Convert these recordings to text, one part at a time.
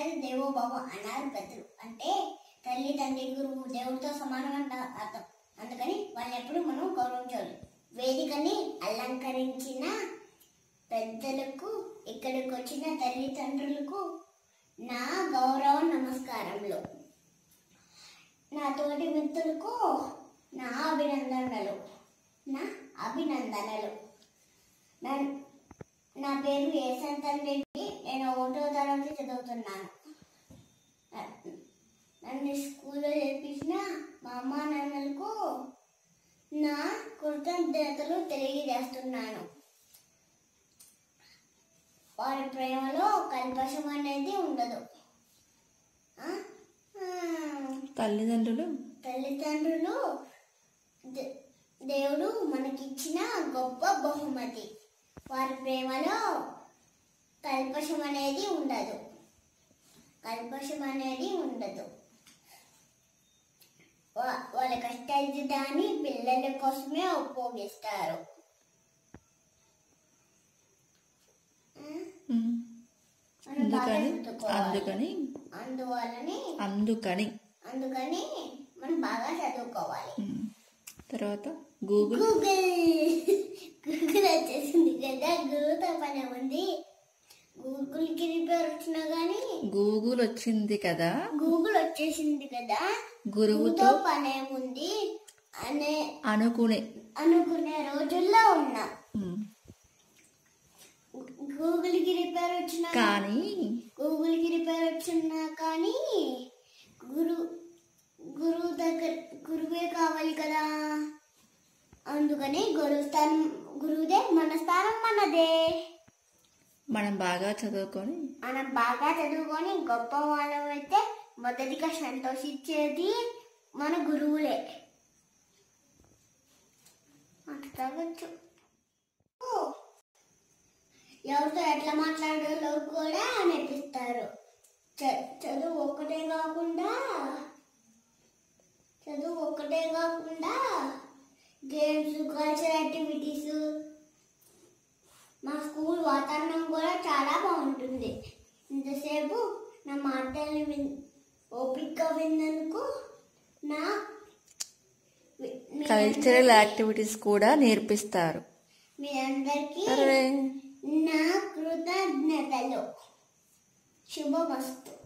మాతాది దేవో భవ అన్నారు పెద్దలు అంటే తల్లి తండ్రి గురువు దేవుడితో సమానం అంట అర్థం అందుకని వాళ్ళని ఎప్పుడు మనం గౌరవించాలి వేదికని అలంకరించిన పెద్దలకు ఇక్కడికి వచ్చిన తల్లిదండ్రులకు నా గౌరవ నమస్కారములు నా తోటి మిత్రులకు నా అభినందనలు నా అభినందనలు నా నా పేరు ఏసంతన్ రెడ్డి నేను ఒకటో తరగతి చదువుతున్నాను నన్ను స్కూల్లో చేర్పించిన మా అమ్మ నాన్నలకు నా కృతజ్ఞతలు తెలియజేస్తున్నాను వారి ప్రేమలో కల్పషం అనేది ఉండదు ఆ? ఆ. తల్లిదండ్రులు తల్లిదండ్రులు దే- దేవుడు మనకిచ్చిన గొప్ప బహుమతి వారి ప్రేమలో కల్పషం అనేది ఉండదు కల్పషం అనేది ఉండదు వా- వాళ్ళ కష్టాన్ని పిల్లల కోసమే ఉపయోగిస్తారు ఉమ్. మనం బాగా అందుకని చదువుకోవాలి. అందుకని అందువలని అందుకని అందుకని మనం బాగా చదువుకోవాలి ఉమ్. తర్వాత గూగుల్ గూగుల్ గూగుల్ వచ్చేసింది కదా గూగుల్తో పని ఉంది గూగుల్కి రిపేర్ వచ్చినా కానీ గూగుల్ వచ్చింది కదా గూగుల్ వచ్చేసింది కదా గురువుతో గూగుల్తో పని ఏముంది అనే అనుకునే అనుకునే రోజుల్లో ఉన్నా ఉమ్. గూగుల్కి రిపేర్ వచ్చినా కానీ గూగుల్కి రిపేర్ వచ్చినా కానీ గురు గురువు దగ్గర గురువే కావాలి కదా అందుకని గురువు స్థానం గురువుదే మన స్థానం మనదే మనం బాగా చదువుకొని మనం బాగా చదువుకొని గొప్ప వాళ్ళమైతే మొదటిగా సంతోషించేది మన గురువులే అంత తాగొచ్చు ఎవరితో ఎట్లా మాట్లాడాలో కూడా నేర్పిస్తారు చ- చదువు ఒక్కటే కాకుండా చదువు ఒక్కటే కాకుండా గేమ్స్ కల్చరల్ యాక్టివిటీస్ మా స్కూల్ వాతావరణం కూడా చాలా బాగుంటుంది ఇంతసేపు నా మాటల్ని విన్ ఓపిక విన్నందుకు నా వి- మీ కల్చరల్ యాక్టివిటీస్ కూడా నేర్పిస్తారు మీ అందరికీ అరే నా కృతజ్ఞతలు శుభమస్తు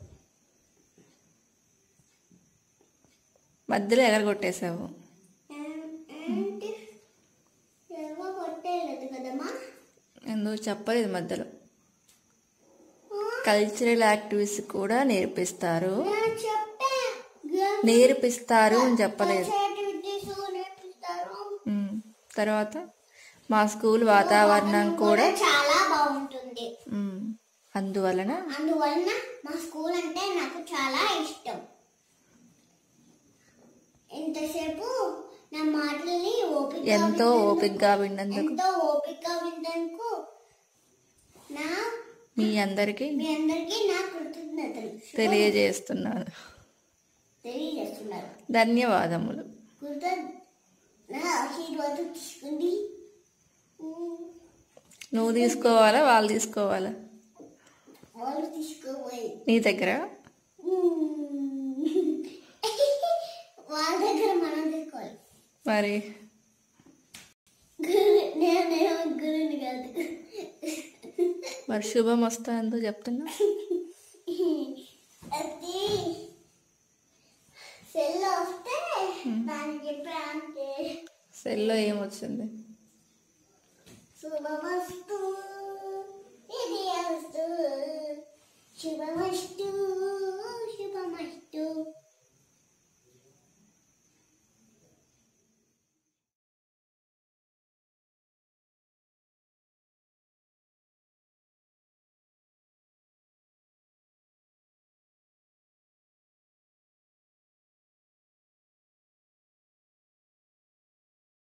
మధ్యలో ఎగరగొట్టేశావు ఏంటి ఎవరో కొట్టేయలేదు కదమ్మా ఎందుకు చెప్పలేదు మధ్యలో కల్చరల్ యాక్టివిటీస్ కూడా నేర్పిస్తారు నేను చెప్పా గేమ్ నేర్పిస్తారు అని చెప్పలేదు యాక్టివిటీస్ నేర్పిస్తారు ఉమ్. తర్వాత మా స్కూల్ వాతావరణం కూడా చాలా బాగుంటుంది ఉమ్. అందువలన అందువలన మా స్కూల్ అంటే నాకు చాలా ఇష్టం ఇంతసేపు నా మాటల్ని ఓపిక ఎంతో ఓపికగా విన్నందుకు ఎంతో ఓపిక విన్నందుకు నా మీ అందరికీ మీ అందరికీ నా కృతజ్ఞతలు తెలియజేస్తున్నాను తెలియజేస్తున్నారు ధన్యవాదములు కృత నా ఆశీర్వాదం తీసుకుంది ఉమ్, నువ్వు తీసుకోవాలా వాళ్ళు తీసుకోవాలా వాళ్ళు తీసుకోబోయి నీ దగ్గర వాళ్ళ దగ్గర మనం తీసుకోవాలి మరి గురు నేను నేను గురుని కాదు మరి శుభం వస్తా ఎందుకు చెప్తున్నా అది సెల్ వస్తే దానికి ప్రాంతే సెల్లో ఏమొచ్చింది శుభమస్తు